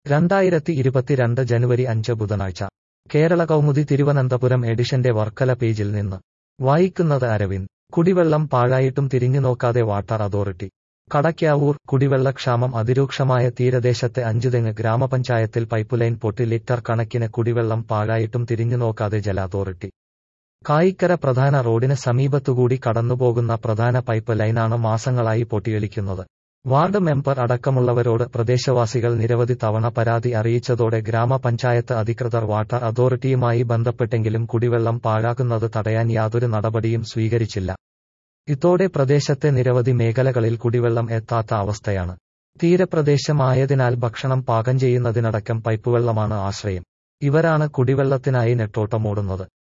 രണ്ടായിരത്തി ഇരുപത്തിരണ്ട് ജനുവരി അഞ്ച് ബുധനാഴ്ച കേരള കൗമുദി തിരുവനന്തപുരം എഡിഷന്റെ വർക്കല പേജിൽ നിന്ന് വായിക്കുന്നത് അരവിന്ദ് കുടിവെള്ളം പാഴായിട്ടും തിരിഞ്ഞു നോക്കാതെ വാട്ടർ അതോറിറ്റി കടയ്ക്കാവൂർ കുടിവെള്ളക്ഷാമം അതിരൂക്ഷമായ തീരദേശത്തെ അഞ്ചുതെങ്ങ് ഗ്രാമപഞ്ചായത്തിൽ പൈപ്പുലൈൻ പൊട്ടി ലിറ്റർ കണക്കിന് കുടിവെള്ളം പാഴായിട്ടും തിരിഞ്ഞു നോക്കാതെ ജല അതോറിറ്റി കായിക്കര പ്രധാന റോഡിന് സമീപത്തുകൂടി കടന്നുപോകുന്ന പ്രധാന പൈപ്പ് ലൈനാണ് മാസങ്ങളായി പൊട്ടിയൊലിക്കുന്നത് വാർഡ് മെമ്പർ അടക്കമുള്ളവരോട് പ്രദേശവാസികൾ നിരവധി തവണ പരാതി അറിയിച്ചതോടെ ഗ്രാമപഞ്ചായത്ത് അധികൃതർ വാട്ടർ അതോറിറ്റിയുമായി ബന്ധപ്പെട്ടെങ്കിലും കുടിവെള്ളം പാഴാക്കുന്നത് തടയാൻ യാതൊരു നടപടിയും സ്വീകരിച്ചില്ല ഇതോടെ പ്രദേശത്തെ നിരവധി മേഖലകളിൽ കുടിവെള്ളം എത്താത്ത അവസ്ഥയാണ് തീരപ്രദേശമായതിനാൽ ഭക്ഷണം പാകം ചെയ്യുന്നതിനടക്കം പൈപ്പുവെള്ളമാണ് ആശ്രയം ഇവരാണ് കുടിവെള്ളത്തിനായി നെട്ടോട്ടമോടുന്നത്